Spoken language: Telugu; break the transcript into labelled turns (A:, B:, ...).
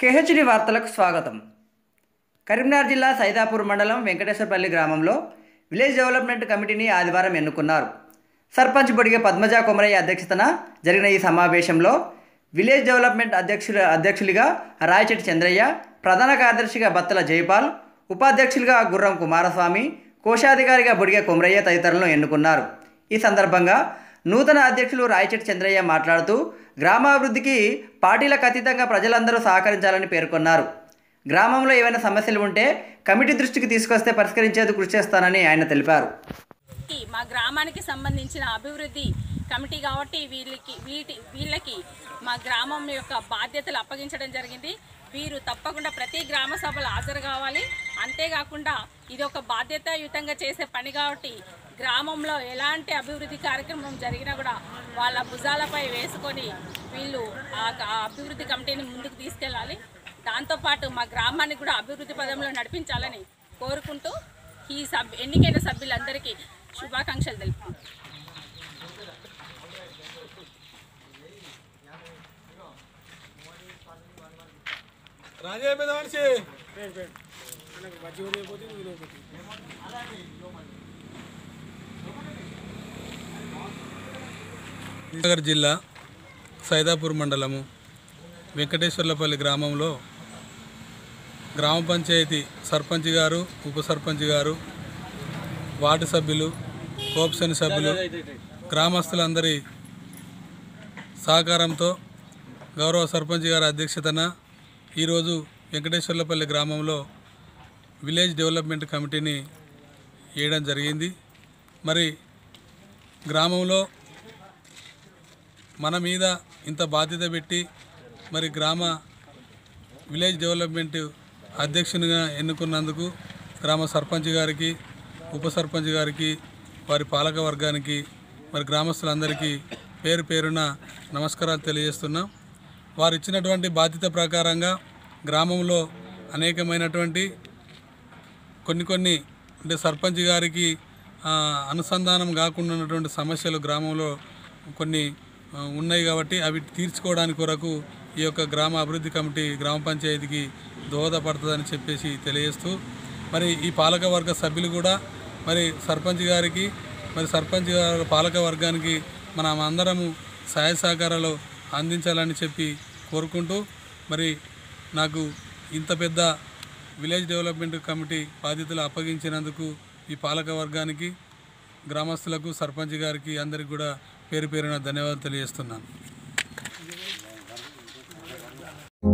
A: కేహెచ్డి వార్తలకు స్వాగతం కరీంనగర్ జిల్లా సైదాపూర్ మండలం వెంకటేశ్వరపల్లి గ్రామంలో విలేజ్ డెవలప్మెంట్ కమిటీని ఆదివారం ఎన్నుకున్నారు సర్పంచ్ బొడిగె పద్మజ కొమరయ్య అధ్యక్షతన జరిగిన ఈ సమావేశంలో విలేజ్ డెవలప్మెంట్ అధ్యక్షుల అధ్యక్షులుగా రాయచెట్టి చంద్రయ్య ప్రధాన కార్యదర్శిగా బత్తల జైపాల్ ఉపాధ్యక్షులుగా గుర్రం కుమారస్వామి కోశాధికారిగా బొడిగె కొమరయ్య తదితరులను ఎన్నుకున్నారు ఈ సందర్భంగా నూతన అధ్యక్షులు రాయచెట్టి చంద్రయ్య మాట్లాడుతూ గ్రామాభివృద్ధికి పార్టీలకు అతీతంగా ప్రజలందరూ సహకరించాలని పేర్కొన్నారు గ్రామంలో ఏవైనా సమస్యలు ఉంటే కమిటీ దృష్టికి తీసుకొస్తే పరిష్కరించేందుకు కృషి చేస్తానని ఆయన తెలిపారు
B: ఈ మా గ్రామానికి సంబంధించిన అభివృద్ధి కమిటీ కాబట్టి వీళ్ళకి వీటి వీళ్ళకి మా గ్రామం యొక్క బాధ్యతలు అప్పగించడం జరిగింది వీరు తప్పకుండా ప్రతి గ్రామ సభలు హాజరు కావాలి అంతేకాకుండా ఇది ఒక బాధ్యతాయుతంగా చేసే పని కాబట్టి గ్రామంలో ఎలాంటి అభివృద్ధి కార్యక్రమం జరిగినా కూడా వాళ్ళ భుజాలపై వేసుకొని వీళ్ళు ఆ ఆ అభివృద్ధి కమిటీని ముందుకు తీసుకెళ్ళాలి దాంతోపాటు మా గ్రామాన్ని కూడా అభివృద్ధి పదంలో నడిపించాలని కోరుకుంటూ ఈ సబ్ ఎన్నికైన సభ్యులందరికీ శుభాకాంక్షలు తెలుపుకుంటాం
C: రాజే పెద్ద మనిషి నగర్ జిల్లా సైదాపూర్ మండలము వెంకటేశ్వర్లపల్లి గ్రామంలో గ్రామ పంచాయతీ సర్పంచ్ గారు ఉప సర్పంచ్ గారు వార్డు సభ్యులు కోప్సని సభ్యులు గ్రామస్తులందరి సహకారంతో గౌరవ సర్పంచ్ గారి అధ్యక్షతన ఈరోజు వెంకటేశ్వర్లపల్లి గ్రామంలో విలేజ్ డెవలప్మెంట్ కమిటీని వేయడం జరిగింది మరి గ్రామంలో మన మీద ఇంత బాధ్యత పెట్టి మరి గ్రామ విలేజ్ డెవలప్మెంట్ అధ్యక్షునిగా ఎన్నుకున్నందుకు గ్రామ సర్పంచ్ గారికి ఉప సర్పంచ్ గారికి వారి పాలక వర్గానికి మరి గ్రామస్తులందరికీ పేరు పేరున నమస్కారాలు తెలియజేస్తున్నాం వారు ఇచ్చినటువంటి బాధ్యత ప్రకారంగా గ్రామంలో అనేకమైనటువంటి కొన్ని కొన్ని అంటే సర్పంచ్ గారికి ఆ, అనుసంధానం కాకుండా ఉన్నటువంటి సమస్యలు గ్రామంలో కొన్ని ఆ, ఉన్నాయి కాబట్టి అవి తీర్చుకోవడానికి కొరకు ఈ యొక్క గ్రామ అభివృద్ధి కమిటీ గ్రామ పంచాయతీకి దోహదపడుతుందని చెప్పేసి తెలియజేస్తూ మరి ఈ పాలక వర్గ సభ్యులు కూడా మరి సర్పంచ్ గారికి మరి సర్పంచ్ గారి పాలక వర్గానికి మనం అందరము సహాయ సహకారాలు అందించాలని చెప్పి కోరుకుంటూ మరి నాకు ఇంత పెద్ద విలేజ్ డెవలప్మెంట్ కమిటీ బాధ్యతలు అప్పగించినందుకు ఈ పాలక వర్గానికి గ్రామస్తులకు సర్పంచ్ గారికి అందరికి కూడా పేరు పేరున ధన్యవాదాలు తెలియజేస్తున్నాను